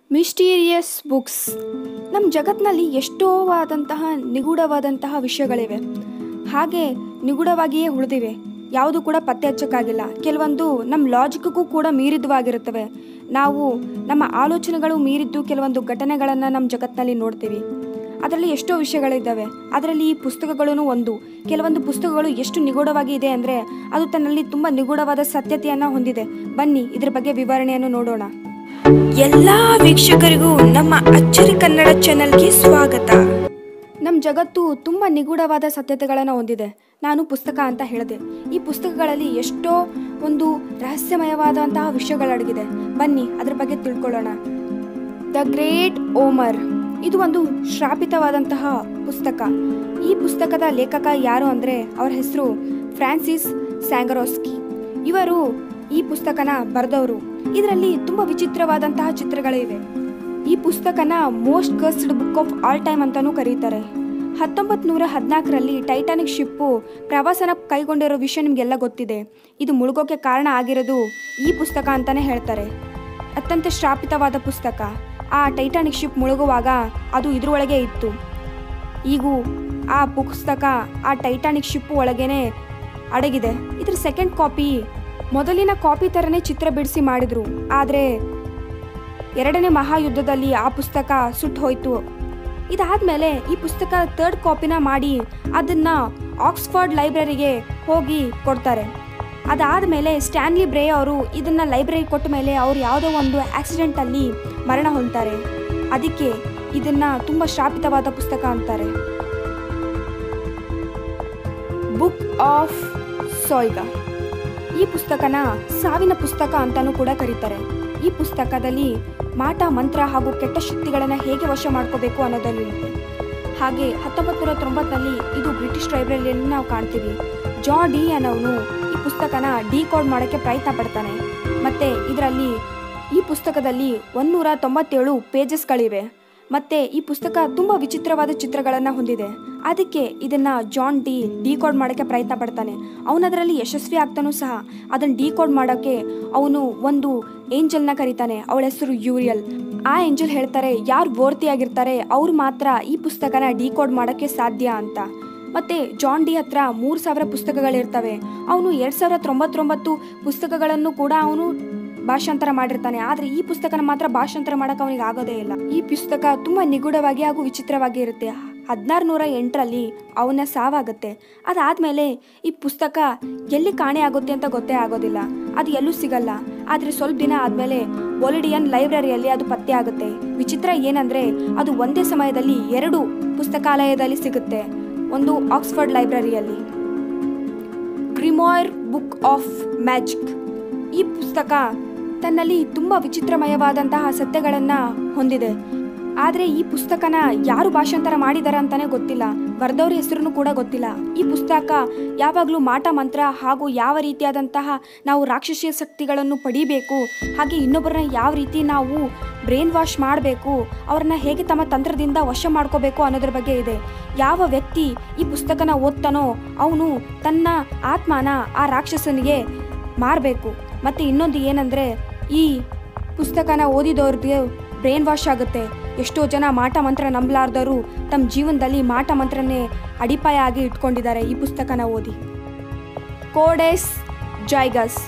mysterious books ನಮ್ಮ ಜಗತ್ತಿನಲ್ಲಿ ಎಷ್ಟೋ ಆದಂತಹ ನಿಗೂಢವಾದಂತಹ ವಿಷಯಗಳಿವೆ ಹಾಗೆ ನಿಗೂಢವಾಗಿಯೇ ಉಳಿದಿವೆ ಯಾವುದು ಕೂಡ ಪತ್ತೆ ಹಚ್ಚಕ್ಕಾಗಿಲ್ಲ ಕೆಲವೊಂದು ನಮ್ಮ ಲಾಜಿಕ್ಗೂ ಕೂಡ ಮೀರಿದವಾಗಿರುತ್ತವೆ ನಾವು ನಮ್ಮ ಆಲೋಚನೆಗಳು ಮೀರಿದ್ದು ಕೆಲವೊಂದು ಘಟನೆಗಳನ್ನು ನಮ್ಮ ಜಗತ್ತಿನಲ್ಲಿ ನೋಡ್ತೀವಿ ಅದರಲ್ಲಿ ಎಷ್ಟೋ ವಿಷಯಗಳಿದ್ದಾವೆ ಅದರಲ್ಲಿ ಈ ಪುಸ್ತಕಗಳೂ ಒಂದು ಕೆಲವೊಂದು ಪುಸ್ತಕಗಳು ಎಷ್ಟು ನಿಗೂಢವಾಗಿ ಇದೆ ಅಂದರೆ ಅದು ತನ್ನಲ್ಲಿ ತುಂಬ ನಿಗೂಢವಾದ ಸತ್ಯತೆಯನ್ನು ಹೊಂದಿದೆ ಬನ್ನಿ ಇದ್ರ ಬಗ್ಗೆ ವಿವರಣೆಯನ್ನು ನೋಡೋಣ ಎಲ್ಲ ವೀಕ್ಷಕರಿಗೂ ನಮ್ಮ ಅಚ್ಚರಿ ಕನ್ನಡ ಚಾನೆಲ್ಗೆ ಸ್ವಾಗತ ನಮ್ಮ ಜಗತ್ತು ತುಂಬ ನಿಗೂಢವಾದ ಸತ್ಯತೆಗಳನ್ನು ಹೊಂದಿದೆ ನಾನು ಪುಸ್ತಕ ಅಂತ ಹೇಳಿದೆ ಈ ಪುಸ್ತಕಗಳಲ್ಲಿ ಎಷ್ಟೋ ಒಂದು ರಹಸ್ಯಮಯವಾದಂತಹ ವಿಷಯಗಳಡಗಿದೆ ಬನ್ನಿ ಅದ್ರ ಬಗ್ಗೆ ತಿಳ್ಕೊಳ್ಳೋಣ ದ ಗ್ರೇಟ್ ಓಮರ್ ಇದು ಒಂದು ಶ್ರಾಪಿತವಾದಂತಹ ಪುಸ್ತಕ ಈ ಪುಸ್ತಕದ ಲೇಖಕ ಯಾರು ಅಂದರೆ ಅವರ ಹೆಸರು ಫ್ರಾನ್ಸಿಸ್ ಸ್ಯಾಂಗರೋಸ್ಕಿ ಇವರು ಈ ಪುಸ್ತಕನ ಬರೆದವರು ಇದರಲ್ಲಿ ತುಂಬ ವಿಚಿತ್ರವಾದಂತಹ ಚಿತ್ರಗಳಿವೆ ಈ ಪುಸ್ತಕನ most cursed book of all time ಅಂತಾನೂ ಕರೀತಾರೆ ಹತ್ತೊಂಬತ್ತು ನೂರ ಹದಿನಾಲ್ಕರಲ್ಲಿ ಟೈಟಾನಿಕ್ ಶಿಪ್ಪು ಪ್ರವಾಸನ ಕೈಗೊಂಡಿರೋ ವಿಷಯ ನಿಮಗೆಲ್ಲ ಗೊತ್ತಿದೆ ಇದು ಮುಳುಗೋಕೆ ಕಾರಣ ಆಗಿರೋದು ಈ ಪುಸ್ತಕ ಅಂತಾನೆ ಹೇಳ್ತಾರೆ ಅತ್ಯಂತ ಶ್ರಾಪಿತವಾದ ಪುಸ್ತಕ ಆ ಟೈಟಾನಿಕ್ ಶಿಪ್ ಮುಳುಗುವಾಗ ಅದು ಇದ್ರೊಳಗೆ ಇತ್ತು ಈಗೂ ಆ ಪುಸ್ತಕ ಆ ಟೈಟಾನಿಕ್ ಶಿಪ್ ಒಳಗೇನೆ ಅಡಗಿದೆ ಇದ್ರ ಸೆಕೆಂಡ್ ಕಾಪಿ ಮೊದಲಿನ ಕಾಪಿ ಥರನೇ ಚಿತ್ರ ಬಿಡಿಸಿ ಮಾಡಿದ್ರು ಆದರೆ ಎರಡನೇ ಮಹಾಯುದ್ಧದಲ್ಲಿ ಆ ಪುಸ್ತಕ ಸುಟ್ಟು ಹೋಯ್ತು ಇದಾದ್ಮೇಲೆ ಈ ಪುಸ್ತಕ ಥರ್ಡ್ ಕಾಪಿನ ಮಾಡಿ ಅದನ್ನ ಆಕ್ಸ್ಫರ್ಡ್ ಲೈಬ್ರರಿಗೆ ಹೋಗಿ ಕೊಡ್ತಾರೆ ಅದಾದಮೇಲೆ ಸ್ಟ್ಯಾನ್ಲಿ ಬ್ರೇ ಅವರು ಇದನ್ನ ಲೈಬ್ರರಿ ಕೊಟ್ಟ ಮೇಲೆ ಅವ್ರು ಯಾವುದೋ ಒಂದು ಆಕ್ಸಿಡೆಂಟಲ್ಲಿ ಮರಣ ಹೊಂದ್ತಾರೆ ಅದಕ್ಕೆ ಇದನ್ನ ತುಂಬ ಶ್ರಾಪಿತವಾದ ಪುಸ್ತಕ ಅಂತಾರೆ ಬುಕ್ ಆಫ್ ಸೋಯ್ಗ ಈ ಪುಸ್ತಕನ ಸಾವಿನ ಪುಸ್ತಕ ಅಂತಾನೂ ಕೂಡ ಕರೀತಾರೆ ಈ ಪುಸ್ತಕದಲ್ಲಿ ಮಾಟ ಮಂತ್ರ ಹಾಗೂ ಕೆಟ್ಟ ಶಕ್ತಿಗಳನ್ನು ಹೇಗೆ ವಶ ಮಾಡ್ಕೋಬೇಕು ಅನ್ನೋದಲ್ಲಿರುತ್ತೆ ಹಾಗೆ ಹತ್ತೊಂಬತ್ತು ನೂರ ತೊಂಬತ್ತರಲ್ಲಿ ಇದು ಬ್ರಿಟಿಷ್ ಲೈಬ್ರರಿಯಲ್ಲಿ ನಾವು ಕಾಣ್ತೀವಿ ಜಾನ್ ಡಿ ಅನ್ನೋನು ಈ ಪುಸ್ತಕನ ಡಿಕೋಡ್ ಮಾಡೋಕ್ಕೆ ಪ್ರಯತ್ನ ಪಡ್ತಾನೆ ಮತ್ತೆ ಇದರಲ್ಲಿ ಈ ಪುಸ್ತಕದಲ್ಲಿ ಒಂದೂರ ತೊಂಬತ್ತೇಳು ಪೇಜಸ್ಗಳಿವೆ ಮತ್ತೆ ಈ ಪುಸ್ತಕ ತುಂಬ ವಿಚಿತ್ರವಾದ ಚಿತ್ರಗಳನ್ನು ಹೊಂದಿದೆ ಅದಕ್ಕೆ ಇದನ್ನ ಜಾನ್ ಡಿ ಡಿಕೋಡ್ ಮಾಡೋಕ್ಕೆ ಪ್ರಯತ್ನ ಪಡ್ತಾನೆ ಅವನದರಲ್ಲಿ ಯಶಸ್ವಿ ಆಗ್ತಾನೂ ಸಹ ಅದನ್ನು ಡಿಕೋಡ್ ಮಾಡೋಕ್ಕೆ ಅವನು ಒಂದು ಏಂಜಲ್ನ ಕರೀತಾನೆ ಅವಳ ಹೆಸರು ಯೂರಿಯಲ್ ಆ ಏಂಜಲ್ ಹೇಳ್ತಾರೆ ಯಾರು ಆಗಿರ್ತಾರೆ ಅವ್ರು ಮಾತ್ರ ಈ ಪುಸ್ತಕನ ಡಿಕೋಡ್ ಮಾಡೋಕ್ಕೆ ಸಾಧ್ಯ ಅಂತ ಮತ್ತೆ ಜಾನ್ ಡಿ ಹತ್ರ ಮೂರು ಸಾವಿರ ಪುಸ್ತಕಗಳಿರ್ತವೆ ಅವನು ಎರಡು ಸಾವಿರ ತೊಂಬತ್ತೊಂಬತ್ತು ಪುಸ್ತಕಗಳನ್ನು ಕೂಡ ಅವನು ಭಾಷಾಂತರ ಮಾಡಿರ್ತಾನೆ ಆದರೆ ಈ ಪುಸ್ತಕನ ಮಾತ್ರ ಭಾಷಾಂತರ ಮಾಡಕ್ಕೆ ಅವನಿಗೆ ಆಗೋದೇ ಇಲ್ಲ ಈ ಪುಸ್ತಕ ತುಂಬ ನಿಗೂಢವಾಗಿ ಹಾಗೂ ವಿಚಿತ್ರವಾಗಿ ಇರುತ್ತೆ ಹದಿನಾರು ನೂರ ಎಂಟರಲ್ಲಿ ಅವನ ಸಾವಾಗುತ್ತೆ ಅದಾದಮೇಲೆ ಈ ಪುಸ್ತಕ ಎಲ್ಲಿ ಕಾಣೆ ಆಗುತ್ತೆ ಅಂತ ಗೊತ್ತೇ ಆಗೋದಿಲ್ಲ ಅದು ಎಲ್ಲೂ ಸಿಗಲ್ಲ ಆದರೆ ಸ್ವಲ್ಪ ದಿನ ಆದಮೇಲೆ ಒಲಿಡಿಯನ್ ಲೈಬ್ರರಿಯಲ್ಲಿ ಅದು ಪತ್ತೆ ಆಗುತ್ತೆ ವಿಚಿತ್ರ ಏನಂದರೆ ಅದು ಒಂದೇ ಸಮಯದಲ್ಲಿ ಎರಡು ಪುಸ್ತಕಾಲಯದಲ್ಲಿ ಸಿಗುತ್ತೆ ಒಂದು ಆಕ್ಸ್ಫರ್ಡ್ ಲೈಬ್ರರಿಯಲ್ಲಿ ಗ್ರಿಮೋಯರ್ ಬುಕ್ ಆಫ್ ಮ್ಯಾಜಿಕ್ ಈ ಪುಸ್ತಕ ತನ್ನಲ್ಲಿ ತುಂಬ ವಿಚಿತ್ರಮಯವಾದಂತಹ ಸತ್ಯಗಳನ್ನು ಹೊಂದಿದೆ ಆದರೆ ಈ ಪುಸ್ತಕನ ಯಾರು ಭಾಷಾಂತರ ಮಾಡಿದ್ದಾರೆ ಅಂತಾನೆ ಗೊತ್ತಿಲ್ಲ ಬರೆದವ್ರ ಹೆಸರು ಕೂಡ ಗೊತ್ತಿಲ್ಲ ಈ ಪುಸ್ತಕ ಯಾವಾಗಲೂ ಮಾಟ ಮಂತ್ರ ಹಾಗೂ ಯಾವ ರೀತಿಯಾದಂತಹ ನಾವು ರಾಕ್ಷಸೀಯ ಶಕ್ತಿಗಳನ್ನು ಪಡಿಬೇಕು ಹಾಗೆ ಇನ್ನೊಬ್ಬರನ್ನ ಯಾವ ರೀತಿ ನಾವು ಬ್ರೈನ್ ವಾಶ್ ಮಾಡಬೇಕು ಅವ್ರನ್ನ ಹೇಗೆ ತಮ್ಮ ತಂತ್ರದಿಂದ ವಶ ಮಾಡ್ಕೋಬೇಕು ಅನ್ನೋದ್ರ ಬಗ್ಗೆ ಇದೆ ಯಾವ ವ್ಯಕ್ತಿ ಈ ಪುಸ್ತಕನ ಓದ್ತಾನೋ ಅವನು ತನ್ನ ಆತ್ಮನ ಆ ರಾಕ್ಷಸನಿಗೆ ಮಾರಬೇಕು ಮತ್ತು ಇನ್ನೊಂದು ಏನಂದರೆ ಈ ಪುಸ್ತಕನ ಓದಿದವ್ರಿಗೆ ಬ್ರೈನ್ ವಾಶ್ ಆಗುತ್ತೆ ಎಷ್ಟೋ ಜನ ಮಾಟ ಮಂತ್ರ ನಂಬಲಾರ್ದವರು ತಮ್ಮ ಜೀವನದಲ್ಲಿ ಮಾಟ ಮಂತ್ರನೇ ಅಡಿಪಾಯ ಆಗಿ ಇಟ್ಕೊಂಡಿದ್ದಾರೆ ಈ ಪುಸ್ತಕನ ಓದಿ ಕೋಡೆಸ್ ಜಾಯ್ಗಸ್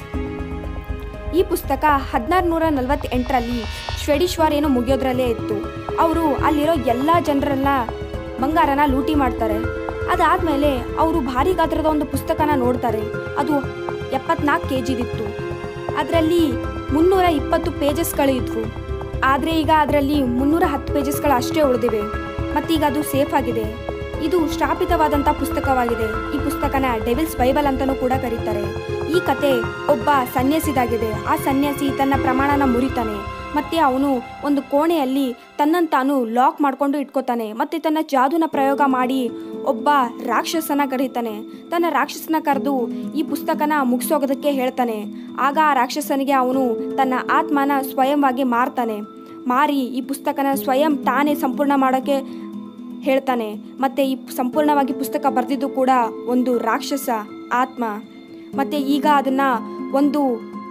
ಈ ಪುಸ್ತಕ ಹದಿನಾರು ನೂರ ನಲವತ್ತೆಂಟರಲ್ಲಿ ಸ್ವೆಡಿಶ್ ವಾರ್ ಏನೋ ಮುಗಿಯೋದ್ರಲ್ಲೇ ಇತ್ತು ಅವರು ಅಲ್ಲಿರೋ ಎಲ್ಲ ಜನರನ್ನ ಬಂಗಾರನ ಲೂಟಿ ಮಾಡ್ತಾರೆ ಅದಾದಮೇಲೆ ಅವರು ಭಾರಿ ಗಾತ್ರದ ಒಂದು ಪುಸ್ತಕನ ನೋಡ್ತಾರೆ ಅದು ಎಪ್ಪತ್ನಾಲ್ಕು ಕೆ ಜಿದಿತ್ತು ಅದರಲ್ಲಿ ಮುನ್ನೂರ ಇಪ್ಪತ್ತು ಪೇಜಸ್ಗಳು ಇದ್ವು ಆದರೆ ಈಗ ಅದರಲ್ಲಿ ಮುನ್ನೂರ ಹತ್ತು ಪೇಜಸ್ಗಳು ಅಷ್ಟೇ ಉಳಿದಿವೆ ಮತ್ತೀಗ ಅದು ಸೇಫ್ ಆಗಿದೆ ಇದು ಶ್ರಾಪಿತವಾದಂಥ ಪುಸ್ತಕವಾಗಿದೆ ಈ ಪುಸ್ತಕನ ಡೆವಿಲ್ಸ್ ಬೈಬಲ್ ಅಂತಲೂ ಕೂಡ ಕರೀತಾರೆ ಈ ಕತೆ ಒಬ್ಬ ಸನ್ಯಾಸಿದಾಗಿದೆ ಆ ಸನ್ಯಾಸಿ ತನ್ನ ಪ್ರಮಾಣನ ಮುರಿತಾನೆ ಮತ್ತೆ ಅವನು ಒಂದು ಕೋಣೆಯಲ್ಲಿ ತನ್ನನ್ನು ತಾನು ಲಾಕ್ ಮಾಡ್ಕೊಂಡು ಇಟ್ಕೋತಾನೆ ಮತ್ತೆ ತನ್ನ ಜಾದುನ ಪ್ರಯೋಗ ಮಾಡಿ ಒಬ್ಬ ರಾಕ್ಷಸನ ಕರೀತಾನೆ ತನ್ನ ರಾಕ್ಷಸನ ಕರೆದು ಈ ಪುಸ್ತಕನ ಮುಗಿಸೋಗೋದಕ್ಕೆ ಹೇಳ್ತಾನೆ ಆಗ ಆ ರಾಕ್ಷಸನಿಗೆ ಅವನು ತನ್ನ ಆತ್ಮನ ಸ್ವಯಂವಾಗಿ ಮಾರ್ತಾನೆ ಮಾರಿ ಈ ಪುಸ್ತಕನ ಸ್ವಯಂ ತಾನೇ ಸಂಪೂರ್ಣ ಮಾಡೋಕ್ಕೆ ಹೇಳ್ತಾನೆ ಮತ್ತೆ ಈ ಸಂಪೂರ್ಣವಾಗಿ ಪುಸ್ತಕ ಬರೆದಿದ್ದು ಕೂಡ ಒಂದು ರಾಕ್ಷಸ ಆತ್ಮ ಮತ್ತೆ ಈಗ ಅದನ್ನ ಒಂದು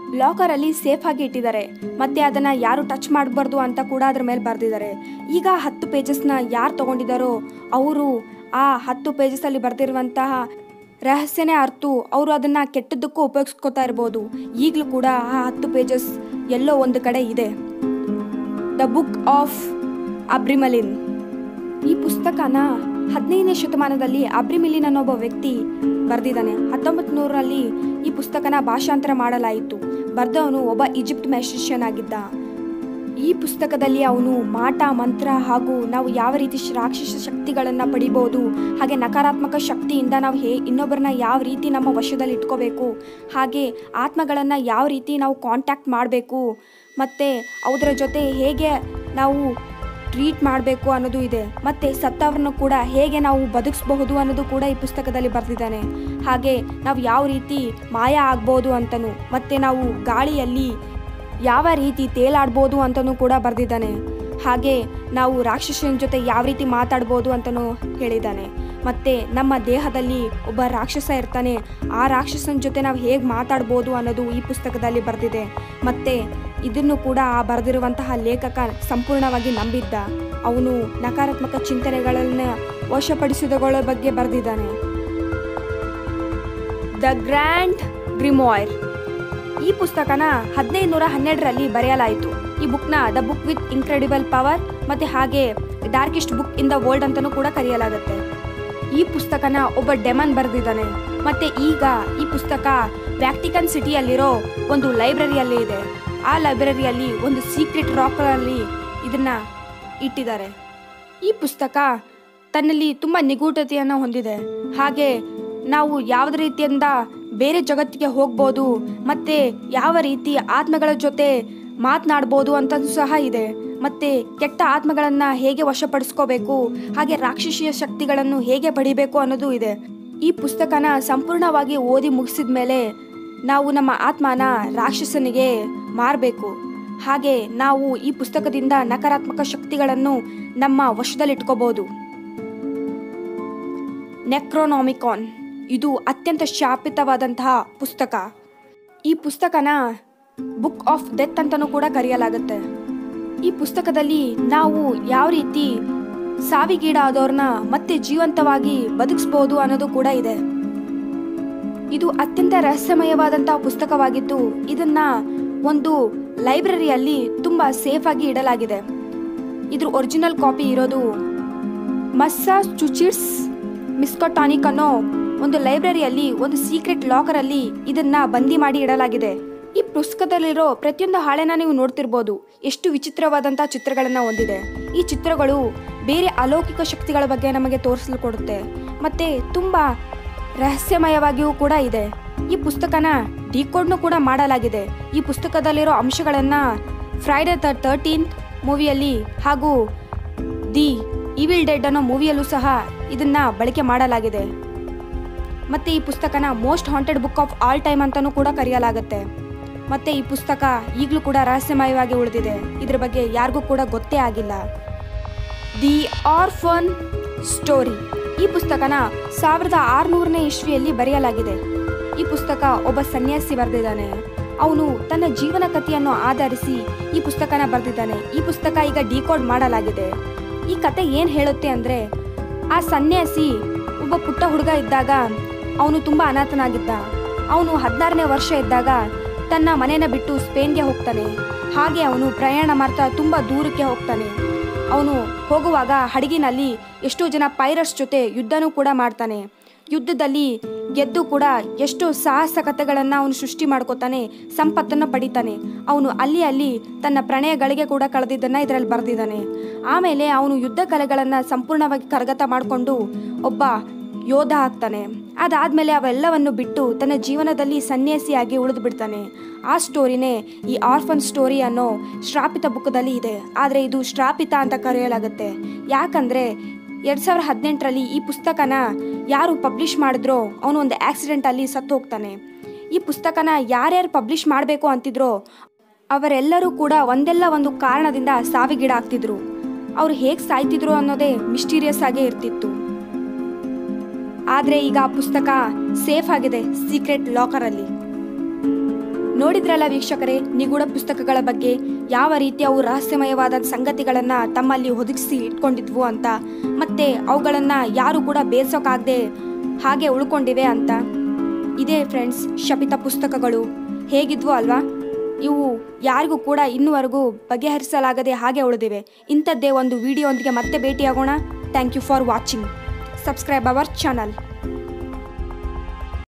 ಲಾಕರಲ್ಲಿ ಸೇಫ್ ಆಗಿ ಇಟ್ಟಿದ್ದಾರೆ ಮತ್ತೆ ಅದನ್ನ ಯಾರು ಟಚ್ ಮಾಡಬಾರ್ದು ಅಂತ ಕೂಡ ಅದ್ರ ಮೇಲೆ ಬರೆದಿದ್ದಾರೆ ಈಗ ಹತ್ತು ಪೇಜಸ್ನ ಯಾರು ತಗೊಂಡಿದ್ದಾರೋ ಅವರು ಆ ಹತ್ತು ಪೇಜಸ್ ಅಲ್ಲಿ ಬರೆದಿರುವಂತಹ ರಹಸ್ಯನೇ ಅರ್ತು ಅವರು ಅದನ್ನ ಕೆಟ್ಟದ್ದಕ್ಕೂ ಉಪಯೋಗಿಸ್ಕೋತಾ ಇರ್ಬೋದು ಈಗಲೂ ಕೂಡ ಆ ಹತ್ತು ಪೇಜಸ್ ಎಲ್ಲೋ ಒಂದು ಕಡೆ ಇದೆ ದ ಬುಕ್ ಆಫ್ ಅಬ್ರಿಮಲಿನ್ ಈ ಪುಸ್ತಕನ ಹದಿನೈದನೇ ಶತಮಾನದಲ್ಲಿ ಅಬ್ರಿಮಿಲಿನ್ ಅನ್ನೋ ಒಬ್ಬ ವ್ಯಕ್ತಿ ಬರೆದಿದ್ದಾನೆ ಹತ್ತೊಂಬತ್ತು ನೂರರಲ್ಲಿ ಈ ಪುಸ್ತಕನ ಭಾಷಾಂತರ ಮಾಡಲಾಯಿತು ಬರೆದವನು ಒಬ್ಬ ಈಜಿಪ್ಟ್ ಮ್ಯಾಜಿಷಿಯನ್ ಆಗಿದ್ದ ಈ ಪುಸ್ತಕದಲ್ಲಿ ಅವನು ಮಾಟ ಮಂತ್ರ ಹಾಗೂ ನಾವು ಯಾವ ರೀತಿ ಶ- ರಾಕ್ಷಸ ಶಕ್ತಿಗಳನ್ನು ಪಡಿಬೋದು ಹಾಗೆ ನಕಾರಾತ್ಮಕ ಶಕ್ತಿಯಿಂದ ನಾವು ಹೇ ಇನ್ನೊಬ್ಬರನ್ನ ಯಾವ ರೀತಿ ನಮ್ಮ ವಶದಲ್ಲಿ ಇಟ್ಕೋಬೇಕು ಹಾಗೆ ಆತ್ಮಗಳನ್ನು ಯಾವ ರೀತಿ ನಾವು ಕಾಂಟ್ಯಾಕ್ಟ್ ಮಾಡಬೇಕು ಮತ್ತು ಅದರ ಜೊತೆ ಹೇಗೆ ನಾವು ಟ್ರೀಟ್ ಮಾಡಬೇಕು ಅನ್ನೋದು ಇದೆ ಮತ್ತು ಸತ್ತವರನ್ನು ಕೂಡ ಹೇಗೆ ನಾವು ಬದುಕಿಸಬಹುದು ಅನ್ನೋದು ಕೂಡ ಈ ಪುಸ್ತಕದಲ್ಲಿ ಬರೆದಿದ್ದಾನೆ ಹಾಗೆ ನಾವು ಯಾವ ರೀತಿ ಮಾಯ ಆಗ್ಬೋದು ಅಂತನೂ ಮತ್ತು ನಾವು ಗಾಳಿಯಲ್ಲಿ ಯಾವ ರೀತಿ ತೇಲಾಡ್ಬೋದು ಅಂತನೂ ಕೂಡ ಬರೆದಿದ್ದಾನೆ ಹಾಗೆ ನಾವು ರಾಕ್ಷಸನ ಜೊತೆ ಯಾವ ರೀತಿ ಮಾತಾಡ್ಬೋದು ಅಂತನೂ ಹೇಳಿದ್ದಾನೆ ಮತ್ತು ನಮ್ಮ ದೇಹದಲ್ಲಿ ಒಬ್ಬ ರಾಕ್ಷಸ ಇರ್ತಾನೆ ಆ ರಾಕ್ಷಸನ ಜೊತೆ ನಾವು ಹೇಗೆ ಮಾತಾಡ್ಬೋದು ಅನ್ನೋದು ಈ ಪುಸ್ತಕದಲ್ಲಿ ಬರೆದಿದೆ ಮತ್ತು ಇದನ್ನು ಕೂಡ ಆ ಬರೆದಿರುವಂತಹ ಲೇಖಕ ಸಂಪೂರ್ಣವಾಗಿ ನಂಬಿದ್ದ ಅವನು ನಕಾರಾತ್ಮಕ ಚಿಂತನೆಗಳನ್ನು ವಶಪಡಿಸಿದಗಳ ಬಗ್ಗೆ ಬರೆದಿದ್ದಾನೆ ದ ಗ್ರ್ಯಾಂಡ್ ಗ್ರಿಮೋಯ್ರ್ ಈ ಪುಸ್ತಕನ ಹದಿನೈದು ನೂರ ಹನ್ನೆರಡರಲ್ಲಿ ಬರೆಯಲಾಯಿತು ಈ ಬುಕ್ನ the book with incredible power ಮತ್ತೆ ಹಾಗೆ darkest book in the world ಅಂತಲೂ ಕೂಡ ಕರೆಯಲಾಗುತ್ತೆ ಈ ಪುಸ್ತಕನ ಒಬ್ಬ ಡೆಮನ್ ಬರೆದಿದ್ದಾನೆ ಮತ್ತೆ ಈಗ ಈ ಪುಸ್ತಕ ವ್ಯಾಕ್ಟಿಕನ್ ಸಿಟಿಯಲ್ಲಿರೋ ಒಂದು ಲೈಬ್ರರಿಯಲ್ಲಿ ಇದೆ ಆ ಲೈಬ್ರರಿಯಲ್ಲಿ ಒಂದು ಸೀಕ್ರೆಟ್ ರಾಕರಲ್ಲಿ ಇದನ್ನ ಇಟ್ಟಿದ್ದಾರೆ ಈ ಪುಸ್ತಕ ತನ್ನಲ್ಲಿ ತುಂಬ ನಿಗೂಢತೆಯನ್ನು ಹೊಂದಿದೆ ಹಾಗೆ ನಾವು ಯಾವುದೇ ರೀತಿಯಿಂದ ಬೇರೆ ಜಗತ್ತಿಗೆ ಹೋಗ್ಬೋದು ಮತ್ತೆ ಯಾವ ರೀತಿ ಆತ್ಮಗಳ ಜೊತೆ ಮಾತನಾಡ್ಬೋದು ಅಂತ ಸಹ ಇದೆ ಮತ್ತೆ ಕೆಟ್ಟ ಆತ್ಮಗಳನ್ನ ಹೇಗೆ ವಶಪಡಿಸ್ಕೋಬೇಕು ಹಾಗೆ ರಾಕ್ಷಸೀಯ ಶಕ್ತಿಗಳನ್ನು ಹೇಗೆ ಪಡಿಬೇಕು ಅನ್ನೋದು ಇದೆ ಈ ಪುಸ್ತಕನ ಸಂಪೂರ್ಣವಾಗಿ ಓದಿ ಮುಗಿಸಿದ ಮೇಲೆ ನಾವು ನಮ್ಮ ಆತ್ಮನ ರಾಕ್ಷಸನಿಗೆ ಮಾರಬೇಕು ಹಾಗೆ ನಾವು ಈ ಪುಸ್ತಕದಿಂದ ನಕಾರಾತ್ಮಕ ಶಕ್ತಿಗಳನ್ನು ನಮ್ಮ ವಶದಲ್ಲಿಟ್ಕೋಬಹುದು ನೆಕ್ರೋನಾಮಿಕಾನ್ ಇದು ಅತ್ಯಂತ ಶಾಪಿತವಾದಂತಹ ಪುಸ್ತಕ ಈ ಪುಸ್ತಕನ ಬುಕ್ ಆಫ್ ಡೆತ್ ಅಂತಲೂ ಕೂಡ ಕರೆಯಲಾಗುತ್ತೆ ಈ ಪುಸ್ತಕದಲ್ಲಿ ನಾವು ಯಾವ ರೀತಿ ಸಾವಿಗೀಡಾದವ್ರನ್ನ ಮತ್ತೆ ಜೀವಂತವಾಗಿ ಬದುಕಿಸ್ಬೋದು ಅನ್ನೋದು ಕೂಡ ಇದೆ ಇದು ಅತ್ಯಂತ ರಹಸ್ಯಮಯವಾದಂತಹ ಪುಸ್ತಕವಾಗಿದ್ದು ಇದನ್ನ ಒಂದು ಲೈಬ್ರರಿಯಲ್ಲಿ ತುಂಬಾ ಸೇಫ್ ಆಗಿ ಇಡಲಾಗಿದೆ ಇದ್ರ ಒರಿಜಿನಲ್ ಕಾಪಿ ಇರೋದು ಮಸ್ಸಾಚುಚಿಟ್ಸ್ ಮಿಸ್ಕೊಟಾನಿಕ್ ಅನ್ನೋ ಒಂದು ಲೈಬ್ರರಿಯಲ್ಲಿ ಒಂದು ಸೀಕ್ರೆಟ್ ಲಾಕರ್ ಅಲ್ಲಿ ಇದನ್ನ ಬಂದಿ ಮಾಡಿ ಇಡಲಾಗಿದೆ ಈ ಪುಸ್ತಕದಲ್ಲಿರೋ ಪ್ರತಿಯೊಂದು ಹಾಳೆನ ನೀವು ನೋಡ್ತಿರ್ಬೋದು ಎಷ್ಟು ವಿಚಿತ್ರವಾದಂತಹ ಚಿತ್ರಗಳನ್ನ ಹೊಂದಿದೆ ಈ ಚಿತ್ರಗಳು ಬೇರೆ ಅಲೌಕಿಕ ಶಕ್ತಿಗಳ ಬಗ್ಗೆ ನಮಗೆ ತೋರಿಸಲು ಕೊಡುತ್ತೆ ಮತ್ತೆ ತುಂಬಾ ರಹಸ್ಯಮಯವಾಗಿಯೂ ಕೂಡ ಇದೆ ಈ ಪುಸ್ತಕನ ಡಿಕೋಡ್ನು ಕೂಡ ಮಾಡಲಾಗಿದೆ ಈ ಪುಸ್ತಕದಲ್ಲಿರೋ ಅಂಶಗಳನ್ನ ಫ್ರೈಡೆ ದ ತರ್ಟೀನ್ತ್ ಮೂವಿಯಲ್ಲಿ ಹಾಗೂ ದಿ ಇವಿಲ್ ಡೆಡ್ ಅನ್ನೋ ಮೂವಿಯಲ್ಲೂ ಸಹ ಇದನ್ನ ಬಳಕೆ ಮಾಡಲಾಗಿದೆ ಮತ್ತೆ ಈ ಪುಸ್ತಕನ most haunted book of all time ಅಂತಾನೂ ಕೂಡ ಕರೆಯಲಾಗುತ್ತೆ ಮತ್ತೆ ಈ ಪುಸ್ತಕ ಈಗಲೂ ಕೂಡ ರಹಸ್ಯಮಯವಾಗಿ ಉಳಿದಿದೆ ಇದ್ರ ಬಗ್ಗೆ ಯಾರಿಗೂ ಕೂಡ ಗೊತ್ತೇ ಆಗಿಲ್ಲ ದಿ ಆರ್ಫನ್ ಸ್ಟೋರಿ ಈ ಪುಸ್ತಕನ ಸಾವಿರದ ಆರುನೂರನೇ ಇಸ್ವಿಯಲ್ಲಿ ಬರೆಯಲಾಗಿದೆ ಈ ಪುಸ್ತಕ ಒಬ್ಬ ಸನ್ಯಾಸಿ ಬರೆದಿದ್ದಾನೆ ಅವನು ತನ್ನ ಜೀವನ ಕಥೆಯನ್ನು ಆಧರಿಸಿ ಈ ಪುಸ್ತಕನ ಬರೆದಿದ್ದಾನೆ ಈ ಪುಸ್ತಕ ಈಗ ಡಿಕೋಡ್ ಮಾಡಲಾಗಿದೆ ಈ ಕತೆ ಏನು ಹೇಳುತ್ತೆ ಅಂದರೆ ಆ ಸನ್ಯಾಸಿ ಒಬ್ಬ ಪುಟ್ಟ ಹುಡುಗ ಇದ್ದಾಗ ಅವನು ತುಂಬ ಅನಾಥನಾಗಿದ್ದ ಅವನು ಹದಿನಾರನೇ ವರ್ಷ ಇದ್ದಾಗ ತನ್ನ ಮನೆನ ಬಿಟ್ಟು ಸ್ಪೇನ್ಗೆ ಹೋಗ್ತಾನೆ ಹಾಗೆ ಅವನು ಪ್ರಯಾಣ ಮಾಡ್ತಾ ತುಂಬ ದೂರಕ್ಕೆ ಹೋಗ್ತಾನೆ ಅವನು ಹೋಗುವಾಗ ಹಡಗಿನಲ್ಲಿ ಎಷ್ಟೋ ಜನ ಪೈರಟ್ಸ್ ಜೊತೆ ಯುದ್ಧನೂ ಕೂಡ ಮಾಡ್ತಾನೆ ಯುದ್ಧದಲ್ಲಿ ಗೆದ್ದು ಕೂಡ ಎಷ್ಟೋ ಸಾಹಸ ಕಥೆಗಳನ್ನು ಅವನು ಸೃಷ್ಟಿ ಮಾಡ್ಕೋತಾನೆ ಸಂಪತ್ತನ್ನು ಪಡಿತಾನೆ ಅವನು ಅಲ್ಲಿ ಅಲ್ಲಿ ತನ್ನ ಪ್ರಣಯಗಳಿಗೆ ಕೂಡ ಕಳೆದಿದ್ದನ್ನು ಇದರಲ್ಲಿ ಬರೆದಿದ್ದಾನೆ ಆಮೇಲೆ ಅವನು ಯುದ್ಧ ಕಲೆಗಳನ್ನು ಸಂಪೂರ್ಣವಾಗಿ ಕರಗತ ಮಾಡಿಕೊಂಡು ಒಬ್ಬ ಯೋಧ ಆಗ್ತಾನೆ ಅದಾದ್ಮೇಲೆ ಅವೆಲ್ಲವನ್ನು ಬಿಟ್ಟು ತನ್ನ ಜೀವನದಲ್ಲಿ ಸನ್ಯಾಸಿಯಾಗಿ ಉಳಿದು ಬಿಡ್ತಾನೆ ಆ ಸ್ಟೋರಿನೇ ಈ ಆರ್ಫನ್ ಸ್ಟೋರಿ ಅನ್ನೋ ಶ್ರಾಪಿತ ಬುಕ್ದಲ್ಲಿ ಇದೆ ಆದರೆ ಇದು ಶ್ರಾಪಿತ ಅಂತ ಕರೆಯಲಾಗುತ್ತೆ ಯಾಕಂದ್ರೆ ಎರಡ್ ಸಾವಿರದ ಹದಿನೆಂಟರಲ್ಲಿ ಈ ಪುಸ್ತಕನ ಯಾರು ಪಬ್ಲಿಷ್ ಮಾಡಿದ್ರೋ ಅವನು ಒಂದು ಆಕ್ಸಿಡೆಂಟಲ್ಲಿ ಸತ್ತು ಹೋಗ್ತಾನೆ ಈ ಪುಸ್ತಕನ ಯಾರ್ಯಾರು ಪಬ್ಲಿಷ್ ಮಾಡಬೇಕು ಅಂತಿದ್ರೋ ಅವರೆಲ್ಲರೂ ಕೂಡ ಒಂದೆಲ್ಲ ಒಂದು ಕಾರಣದಿಂದ ಸಾವಿಗೀಡಾಗ್ತಿದ್ರು ಅವ್ರು ಹೇಗೆ ಸಾಯ್ತಿದ್ರು ಅನ್ನೋದೇ ಮಿಸ್ಟೀರಿಯಸ್ ಆಗೇ ಇರ್ತಿತ್ತು ಆದರೆ ಈಗ ಆ ಪುಸ್ತಕ ಸೇಫ್ ಆಗಿದೆ ಸೀಕ್ರೆಟ್ ಲಾಕರಲ್ಲಿ ನೋಡಿದ್ರಲ್ಲ ವೀಕ್ಷಕರೇ ನಿಗೂಢ ಪುಸ್ತಕಗಳ ಬಗ್ಗೆ ಯಾವ ರೀತಿ ಅವು ರಹಸ್ಯಮಯವಾದ ಸಂಗತಿಗಳನ್ನು ತಮ್ಮಲ್ಲಿ ಒದಗಿಸಿ ಇಟ್ಕೊಂಡಿದ್ವು ಅಂತ ಮತ್ತೆ ಅವುಗಳನ್ನು ಯಾರು ಕೂಡ ಬೇಸೋಕ್ಕಾಗದೆ ಹಾಗೆ ಉಳ್ಕೊಂಡಿವೆ ಅಂತ ಇದೇ ಫ್ರೆಂಡ್ಸ್ ಶಪಿತ ಪುಸ್ತಕಗಳು ಹೇಗಿದ್ವು ಅಲ್ವಾ ಇವು ಯಾರಿಗೂ ಕೂಡ ಇನ್ನುವರೆಗೂ ಬಗೆಹರಿಸಲಾಗದೆ ಹಾಗೆ ಉಳಿದಿವೆ ಇಂಥದ್ದೇ ಒಂದು ವಿಡಿಯೋ ಒಂದಿಗೆ ಮತ್ತೆ ಭೇಟಿಯಾಗೋಣ thank you for watching subscribe our channel